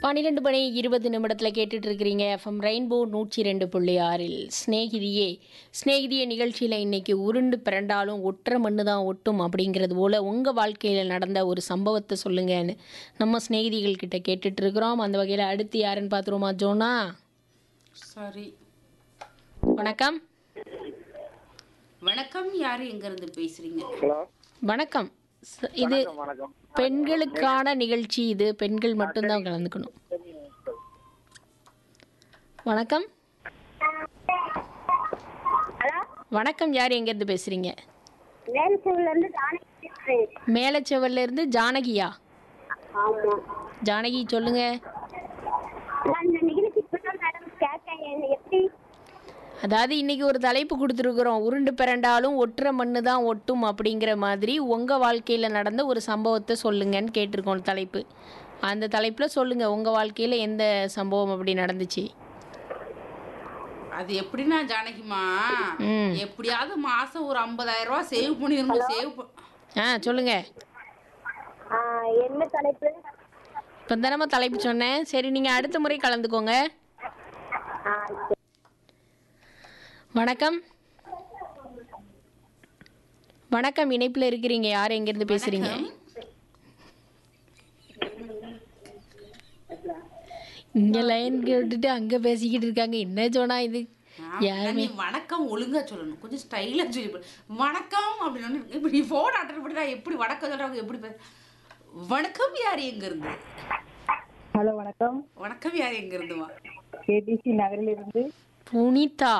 பன்னிரெண்டு மணி இருபது நிமிடத்தில் கேட்டுட்டு இருக்கிறீங்க எஃப்எம் ரெயின்போ நூற்றி ரெண்டு புள்ளி ஆறில் ஸ்நேகிதியே ஸ்நேகிதியே நிகழ்ச்சியில் இன்னைக்கு உருண்டு பிறண்டாலும் ஒற்றை மண்ணு தான் ஒட்டும் அப்படிங்கிறது போல் உங்கள் வாழ்க்கையில் நடந்த ஒரு சம்பவத்தை சொல்லுங்கன்னு நம்ம ஸ்நேகிதிகள் கிட்ட கேட்டுட்டு இருக்கிறோம் அந்த வகையில் அடுத்து யாருன்னு பார்த்துருவோமா ஜோனா சரி வணக்கம் வணக்கம் யாரு எங்க இருந்து பேசுறீங்க ஹலோ வணக்கம் ச- இது வணக்கம் வணக்கம் பெண்களுக்கான நிகழ்ச்சி இது பெண்கள் மட்டும்தான் கலந்துக்கணும் வணக்கம் வணக்கம் யார் எங்கேருந்து பேசுறீங்க வேலுச்சூர்ல இருந்து ஜானகி பேசுறேன் மேலச்செவல்ல இருந்து ஜானகியா ஆமா ஜானகி சொல்லுங்க நான் இந்த நிகழ்ச்சி இப்பதான் மேடம் கேட்டேன் என்ன எப்படி அதாவது இன்னைக்கு ஒரு தலைப்பு கொடுத்துருக்குறோம் உருண்டு பிறண்டாலும் ஒற்றை மண்ணு தான் ஒட்டும் அப்படிங்கிற மாதிரி உங்கள் வாழ்க்கையில் நடந்த ஒரு சம்பவத்தை சொல்லுங்கன்னு கேட்டிருக்கோம் தலைப்பு அந்த தலைப்பில் சொல்லுங்கள் உங்கள் வாழ்க்கையில் எந்த சம்பவம் அப்படி நடந்துச்சு அது எப்படின்னா ஜானகிமா ம். எப்படியாவது மாசம் ஒரு 50000 ரூபாய் சேவ் பண்ணிடணும் சேவ் ஆ சொல்லுங்கள் ஆ, என்ன தலைப்பு இப்போ தானம்மா தலைப்பு சொன்னேன் சரி நீங்கள் அடுத்த முறை கலந்துக்கோங்க ஆ, சரி. வணக்கம் வணக்கம் இணைப்பில் இருக்கிறீங்க யார் எங்கேருந்து பேசுகிறீங்க இங்கே லைன் கேட்டுட்டு அங்கே பேசிக்கிட்டு இருக்காங்க என்ன சொன்னா இது நீ வணக்கம் ஒழுங்கா சொல்லணும் கொஞ்சம் ஸ்டைலா சொல்லி போ. வணக்கம் அப்படின்னு இப்படி போன் அட்டன் பண்ணி நான் எப்படி வணக்கம் சொல்றவங்க எப்படி பேச வணக்கம் யார் எங்க இருந்து ஹலோ வணக்கம் வணக்கம் யார் எங்க இருந்துமா கேடிசி நகரிலிருந்து புனிதா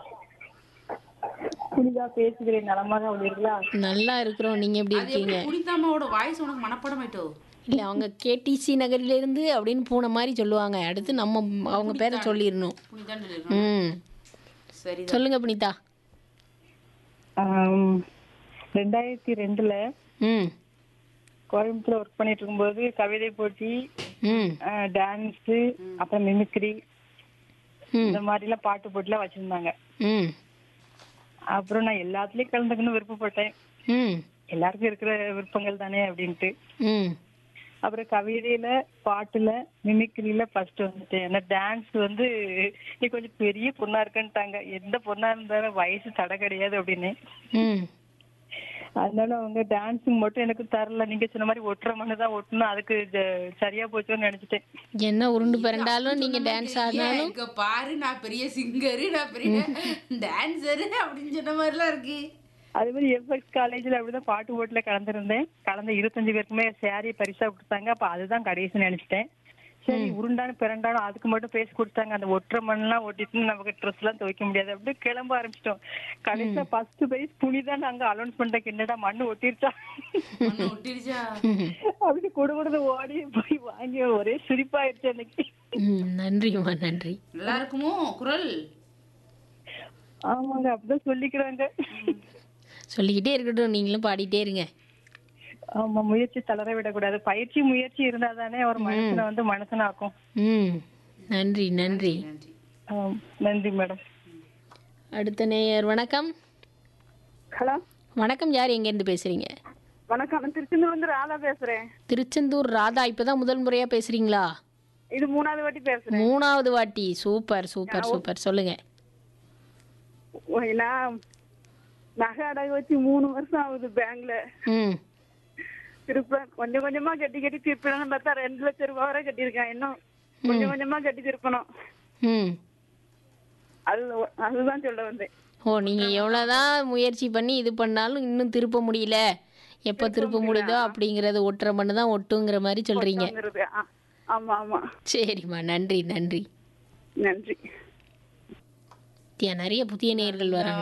புனிதா பேசுகிறேன் நலமாக உள்ளீர்களா நல்லா இருக்கிறோம் நீங்கள் எப்படி அது இருக்கீங்க எப்படி புனிதாமாவோட வாய்ஸ் உனக்கு மனப்படமாயிட்டோ இல்லை அவங்க கேடிசி நகரிலிருந்து அப்படின்னு போன மாதிரி சொல்லுவாங்க அடுத்து நம்ம அவங்க பேரை சொல்லிடணும் புனிதான் சொல்லிடுறோம் ம் சரி சொல்லுங்க புனிதா ஆம், ரெண்டாயிரத்தி ரெண்டுல ம் கோயம்புத்தூர்ல ஒர்க் பண்ணிட்டு இருக்கும்போது கவிதை போட்டி ம் டான்ஸ் அப்புறம் மிமிக்ரி ம் இந்த மாதிரி எல்லாம் பாட்டு போட்டிலாம் வச்சிருந்தாங்க ம் அப்புறம் நான் எல்லாத்துலயும் கலந்துக்கணும்னு விருப்பப்பட்டேன் ம் எல்லாருக்கும் இருக்கிற விருப்பங்கள் தானே அப்படின்ட்டு ம் அப்புறம் கவிதையில பாட்டுல மிமிக்ரியில ஃபர்ஸ்ட் வந்துட்டேன் அந்த டான்ஸ் வந்து நீ கொஞ்சம் பெரிய பொண்ணா இருக்கன்ட்டாங்க எந்த பொண்ணா இருந்தாலும் வயசு தடை கிடையாது அப்படின்னு ம் அதனால அவங்க டான்ஸுக்கு மட்டும் எனக்கு தரல நீங்க சொன்ன மாதிரி ஒட்டுற மண்ணு தான் ஒட்டணும் அதுக்கு ஜ- சரியா போச்சோன்னு நினைச்சிட்டேன் என்ன உருண்டு பிறண்டாலும் நீங்கள் டான்ஸ் ஆடினாலும் இங்க பாரு நான் பெரிய சிங்கரு நான் பெரிய டான்சரு அப்படின்னு சொன்ன மாதிரிலாம் இருக்கு அதே மாதிரி எஃப்எக்ஸ் காலேஜ்ல அப்படிதான் பாட்டு போட்டுல கலந்துருந்தேன் கலந்த இருபத்தஞ்சு பேருக்குமே சாரி பரிசா கொடுத்தாங்க அப்ப அதுதான் கடைசி நினைச்சிட்டேன் சரி உருண்டானு பிறண்டாலும் அதுக்கு மட்டும் பேசி கொடுத்தாங்க அந்த ஒற்றை மண்ணெல்லாம் ஒட்டிட்டு நமக்கு ட்ரெஸ் எல்லாம் துவைக்க முடியாது அப்படியே கிளம்ப ஆரம்பிச்சிட்டோம் கடைசியா ஃபர்ஸ்ட் பிரைஸ் புனிதான் நாங்க அலௌன்ஸ் பண்ணிட்டேன் என்னடா மண்ணு ஒட்டிருச்சா ஒண்ணு ஒட்டிடுச்சா அப்படி கொடு கொடுத்து ஓடி போய் வாங்கி ஒரே சிரிப்பாயிருச்சு அன்னைக்கு ம் நன்றிம்மா நன்றி நல்லா இருக்குமோ குரல் ஆமாங்க அப்படிதான் சொல்லிக்கிறாங்க சொல்லிக்கிட்டே இருக்கட்டும் நீங்களும் பாடிட்டே இருங்க ஆமா முயற்சி தளர விடக்கூடாது பயிற்சி முயற்சி இருந்தா தானே ஒரு மனுஷனை வந்து மனுஷனாக்கும் ம் நன்றி நன்றி நன்றி ஆம், நன்றி மேடம் அடுத்த நேயர் வணக்கம் ஹலோ வணக்கம் யார் எங்கேருந்து பேசுகிறீங்க வணக்கம் நான் திருச்செந்தூர் வந்து ராதா பேசுறேன் திருச்செந்தூர் ராதா இப்போ தான் முதல் முறையாக பேசுகிறீங்களா இது மூணாவது வாட்டி பேசுறேன் மூணாவது வாட்டி சூப்பர் சூப்பர் சூப்பர் சொல்லுங்க ஓ, நான் நகை அடகு வச்சு மூணு வருஷம் ஆகுது பேங்க்ல ம் திருப்ப கொஞ்சம் கொஞ்சமா கட்டி கட்டி திருப்பணும்னு பார்த்தா ரெண்டு லட்சம் ரூபாய் வரை கட்டியிருக்கேன் இன்னும் கொஞ்சம் கொஞ்சமா கட்டி திருப்பணும் ம் அது அதுதான் சொல்ல வந்தேன் ஓ நீங்கள் எவ்வளோதான் முயற்சி பண்ணி இது பண்ணாலும் இன்னும் திருப்ப முடியல எப்போ திருப்ப முடியுதோ அப்படிங்கிறது ஒட்டுற மண்ணு தான் ஒட்டுங்கிற மாதிரி சொல்கிறீங்க வந்துருது. ஆ, ஆமா ஆமா சரிம்மா நன்றி நன்றி நன்றி நிறைய புதிய நேயர்கள் வராங்க